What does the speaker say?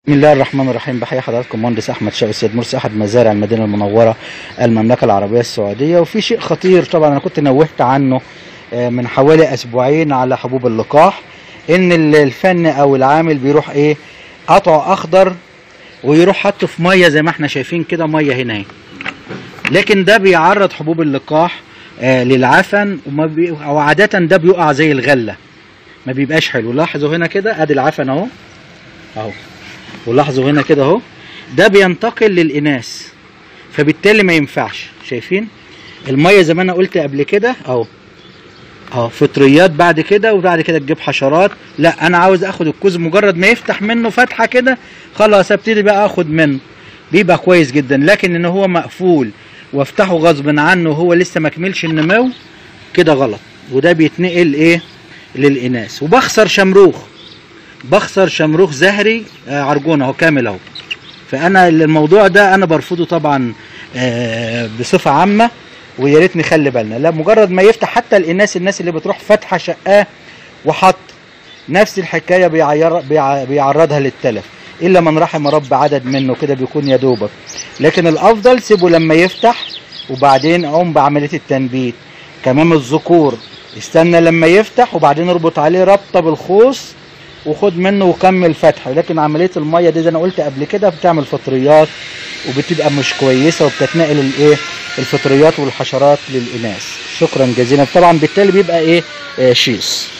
بسم الله الرحمن الرحيم بحيي حضراتكم مهندس احمد شاوي السيد مرسي احد مزارع المدينه المنوره المملكه العربيه السعوديه وفي شيء خطير طبعا انا كنت نوهت عنه آه، من حوالي اسبوعين على حبوب اللقاح ان ال- الفن او العامل بيروح ايه قطعه اخضر ويروح حاطه في ميه زي ما احنا شايفين كده ميه هنا اهي لكن ده بيعرض حبوب اللقاح آه، للعفن وما بي... او عاده ده بيقع زي الغله ما بيبقاش حلو لاحظوا هنا كده ادي العفن اهو اهو ولاحظوا هنا كده اهو ده بينتقل للاناث فبالتالي ما ينفعش شايفين الميه زي ما انا قلت قبل كده اهو اهو فطريات بعد كده وبعد كده تجيب حشرات لا انا عاوز اخد الكوز مجرد ما يفتح منه فتحه كده خلاص ابتدي بقى اخد منه بيبقى كويس جدا لكن ان هو مقفول وافتحه غصب عنه وهو لسه ما كملش النمو كده غلط وده بيتنقل ايه للاناث وبخسر شمروخ بخسر شمروخ زهري آه، عرجون اهو كامل اهو فانا الموضوع ده انا برفضه طبعا آه، بصفه عامه ويا ريت نخلي بالنا لا مجرد ما يفتح حتى الاناث الناس اللي بتروح فاتحه شقاه وحط نفس الحكايه بيعير بيع- بيعرضها للتلف الا من رحم رب عدد منه كده بيكون يا دوبك لكن الافضل سيبه لما يفتح وبعدين اقوم بعمليه التنبيت كمان الذكور استنى لما يفتح وبعدين اربط عليه ربطه بالخوص وخد منه وكمل فتح لكن عمليه الميه دي زي انا قلت قبل كده بتعمل فطريات وبتبقى مش كويسه وبتتنقل الايه الفطريات والحشرات للاناث شكرا جزيلا طبعا بالتالي بيبقى ايه آه شيص